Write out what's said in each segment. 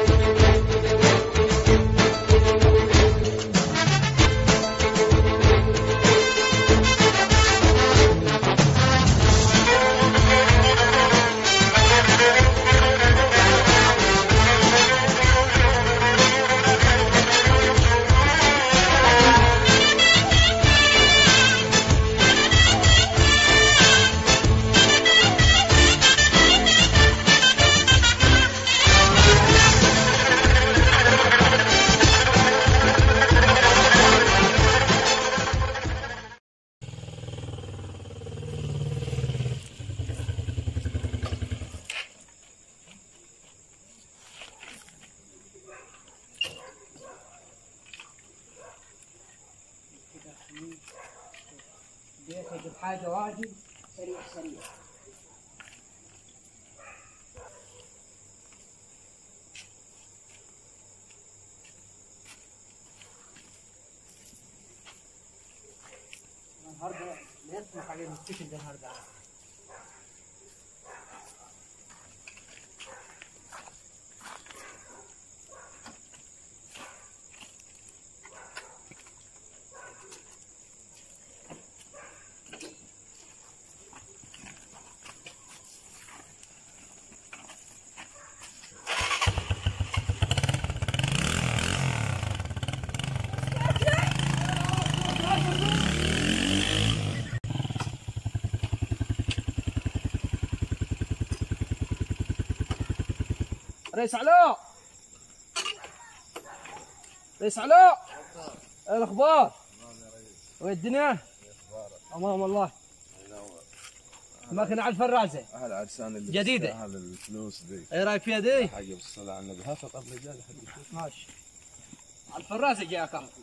بديت اجيب حاجه واجد سريع سريع النهارده لا يسمح علينا السكن ده النهارده ريس علاء ريس علاء ايه الاخبار؟ وين الدنيا؟ تمام والله الماكينة على الفرازة اهل عرسان اللي جديدة. تستاهل الفلوس دي ايه رايك فيها دي؟ حاجه بالصلاه على النبي هات طب رجال حد يشوف ماشي على الفرازة جاك أهو.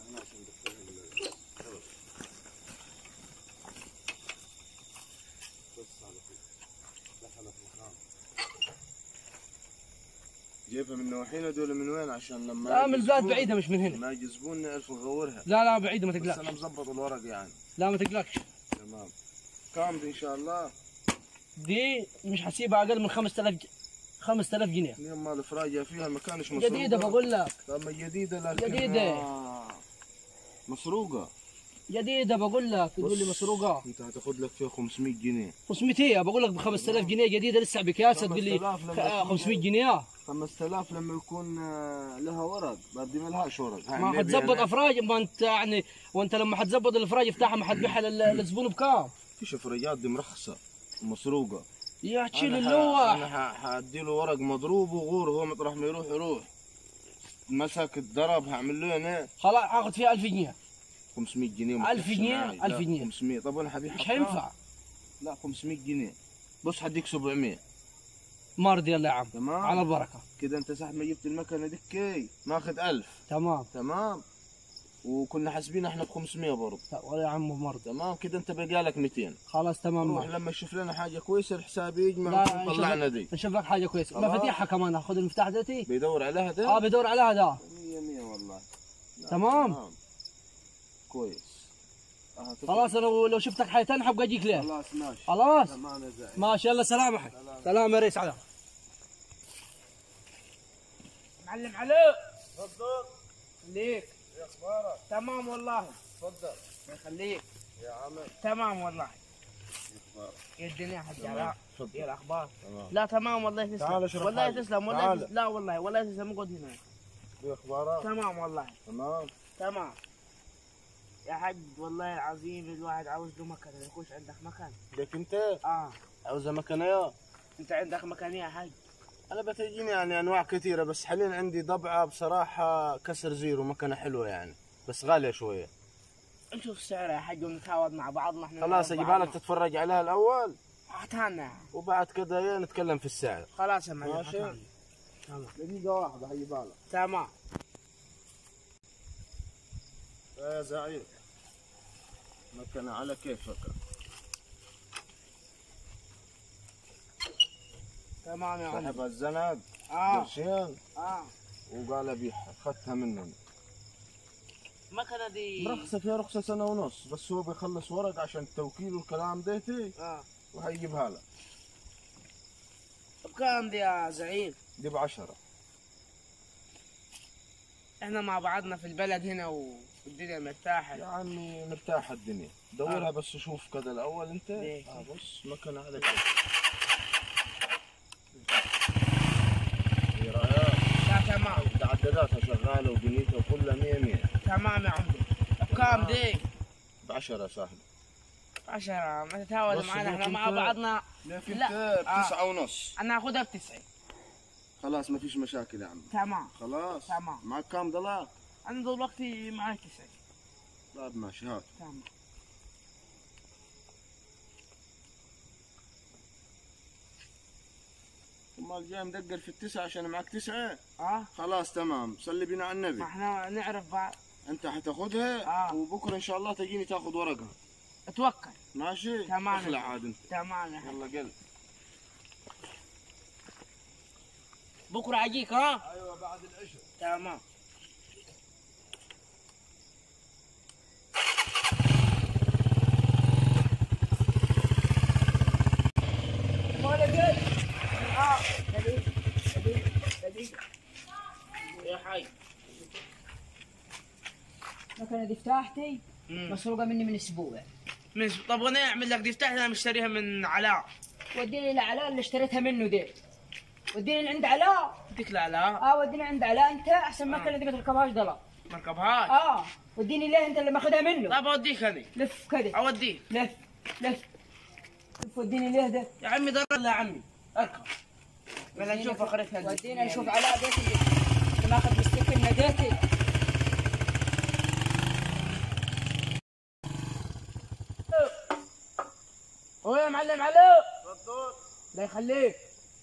جيبها من نواحينا دول من وين عشان لما لا يجي من البلاد زبون- بعيدة مش من هنا ما يجي زبون نعرف نغورها لا لا بعيدة ما بس انا تقلقش مظبط الورق يعني لا ما تقلقش تمام كم دي ان شاء الله دي مش حسيبها أقل من 5000 ج- 5000 جنيه اليوم مال فراجة فيها المكان مش مسروقه جديدة بقول لك طب ما جديده لكن جديدة. آه، مسروقه جديدة بقول لك تقول لي بص، مسروقة انت هتاخذ لك فيها 500 جنيه 500 هي بقول لك ب 5000 جنيه جديدة لسه بكاسة تقول لي 5000 لما خ- تكون- 500 جنيه 5000 لما يكون آه، لها ورق بدي ما لهاش ورق هاي ما اللي حتزبط بيعني- افراج ما انت يعني وانت لما حتزبط الافراج افتحها ما حتبيعها لل- للزبون بكام؟ فيش فريات دي مرخصه مسروقه يا تشيل انا اللوح ح- حادي له ورق مضروب وغور هو مطرح ما يروح يروح مسك الضرب هعمل له انا خلاص حاخذ فيها 1000 جنيه 500 جنيه 1000 متفق جنيه؟ معي. لا، 1000 جنيه. 500 طب انا حبيبي مش حينفع لا 500 جنيه بص حديك 700 مرضي يلا يا عم تمام على البركه كده انت صح ما جبت المكنه دكي ماخذ 1000 تمام تمام وكنا حاسبين احنا ب 500 برضه ط- ولا يا عم مرضي تمام كده انت بقالك 200 خلاص تمام روح معك. لما يشوف لنا حاجه كويسه الحساب يجمع لا، ونكون طلعنا دي نشوف لك حاجه كويسه خلاص. مفاتيحها كمان خذ المفتاح ذاتي بيدور عليها ده اه بدور على هذا مية مية والله لا، تمام. كويس آه، تفضل. خلاص انا لو شفتك حاجه ثانيه حبقى اجيك ليه خلاص ماشي خلاص تمام يا زعيم ماشي يلا سلام يا حي سلام. سلام يا ريس على معلم علاء تفضل خليك يا اخبارك تمام والله تفضل الله يخليك يا عمي تمام والله يا اخبارك يا الدنيا حق تمام. علاء تفضل. يا الاخبار تمام لا تمام والله تسلم تعال اشرب والله حاجة. تسلم والله تعال. تسلم. لا والله والله تسلم اقعد هنا يا اخبارك تمام والله تمام تمام يا حاج والله العظيم الواحد عاوز له مكان يخش عندك مكان لك انت اه عاوزه مكنه يا انت عندك مكان يا حاج انا بتجيني يعني انواع كثيره بس حاليا عندي ضبعه بصراحه كسر زيرو مكنه حلوه يعني بس غاليه شويه نشوف سعرها يا حاج ونتفاوض مع بعضنا احنا خلاص اجيبها لك تتفرج عليها الاول اعطانا وبعد كده يا نتكلم في السعر خلاص يا معلم ماشي. أعطانا. تمام دقيقه واحده هجيبها لك تمام يا زعيم مكنه على كيفك تمام يا معلم صاحب الزند اه قرشين اه وقال ابيعها اخذتها منهم المكنه دي مرخصه فيها رخصه سنه ونص بس هو بيخلص ورق عشان التوكيل والكلام ديتي اه وهيجيبها لك بكام دي يا زعيم دي بعشرة احنا مع بعضنا في البلد هنا والدنيا مرتاحة يا عمي مرتاحة الدنيا دورها بس شوف كذا الاول انت ليه؟ اه بص مكنة على كده ايه رايك؟ لا تمام تعدداتها شغالة ودنيتها وكلها مية مية تمام يا عمري بكام دي؟ بعشرة سهل عشرة ما تتهاوش بص معنا ليك احنا مع انت- بعضنا لا في لا. انت آه. بتسعة ونص انا هاخدها بتسعة خلاص ما فيش مشاكل يا عمي تمام خلاص تمام. معك كام دولار؟ انا دلوقتي معي تسعة طيب ماشي هات تمام امال جاي مدقر في التسعة عشان معك تسعة اه خلاص تمام صلي بنا على النبي ما احنا نعرف بعض انت حتاخدها آه. وبكره ان شاء الله تجيني تاخذ ورقها اتوكل ماشي تمام. اخلع عاد انت تمام يا حبيبي. يلا قل بكره اجيك ها ايوه بعد العشاء تمام يا حي المكنة دي فتحتي مم. مسروقة مني من اسبوع من طب وانا اعمل لك دي فتحت انا مشتريها من علاء وديني لعلاء اللي اشتريتها منه دي وديني اللي عند علاء اديك لعلاء اه وديني عند علاء انت احسن مكنة دي ما تركبهاش ضلع ما ركبهاش اه وديني ليه انت اللي ماخذها منه طب اوديك انا لف كده اوديك لف لف لف وديني ليه ده يا عمي ضرر لا يا عمي اركب بدنا نشوف اخرتها دي. ودينا نشوف علاء ديتي اللي اللي ماخذ مستكنة ديتي هو يا معلم علاء تفضل الله يخليك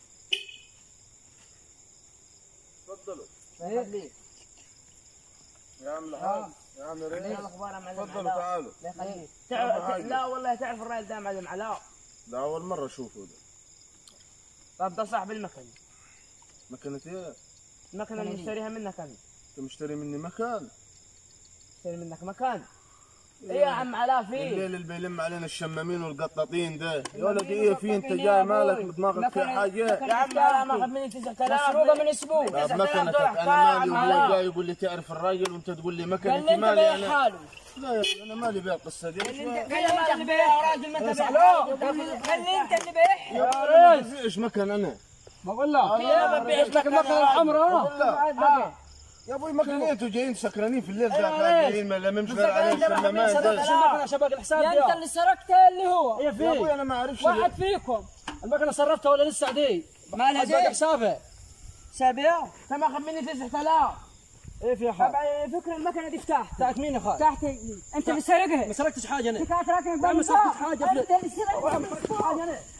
تفضلوا الله يخليك يا عم آه. الحاج يا عم ايه ريس الاخبار يا معلم تفضلوا علاء تعالوا الله يخليك أهم تعرف حاجة. لا والله تعرف الراجل ده معلم علاء ده اول مره اشوفه ده طب ده صاحب المكنه مكنة ايه؟ المكنه اللي مشتريها منك انا انت مشتري مني مكان مشتري منك مكان ايه يا عم علاء فيه الليل اللي بيلم علينا الشمامين والقطاطين ده يا ولد ايه في انت جاي مالك دماغك في حاجه يا عم علاء ما اخذ مني 9000 مسروقة من اسبوع طب 9000 مكنتك دولار. انا تعال مالي يا عم وهو علاء. جاي يقول لي تعرف الراجل وانت تقول لي مكنتي قال لي انت مالي بيع انا حاله لا يا أخي، انا مالي بيع القصه دي قال لي مش انت قال لي انت بيع يا راجل ما انت بيع قال لي انت اللي بيع يا ريس ايش مكن انا بقول لك يا ببيعش لك المكنه الحمراء والله يا ابوي مكنيته جايين سكرانين في الليل ذاك جايين ما لم يمشي غير عليه الشمامات ده المكنه شبك الحساب يا دي انت اللي سرقتها اللي هو هي يا ابوي في انا ما اعرفش واحد فيكم المكنه صرفتها ولا لسه عادي مالها حسابك دي حسابها سابيها انت ما اخذ مني 9000 ايه في حال طبعا فكرة المكنة دي فتحت بتاعت مين يا خال؟ تحت انت اللي سرقها ما سرقتش حاجه انا كانت راكنه ما قدام سرقتش حاجة، انت اللي سرقها حاجه انا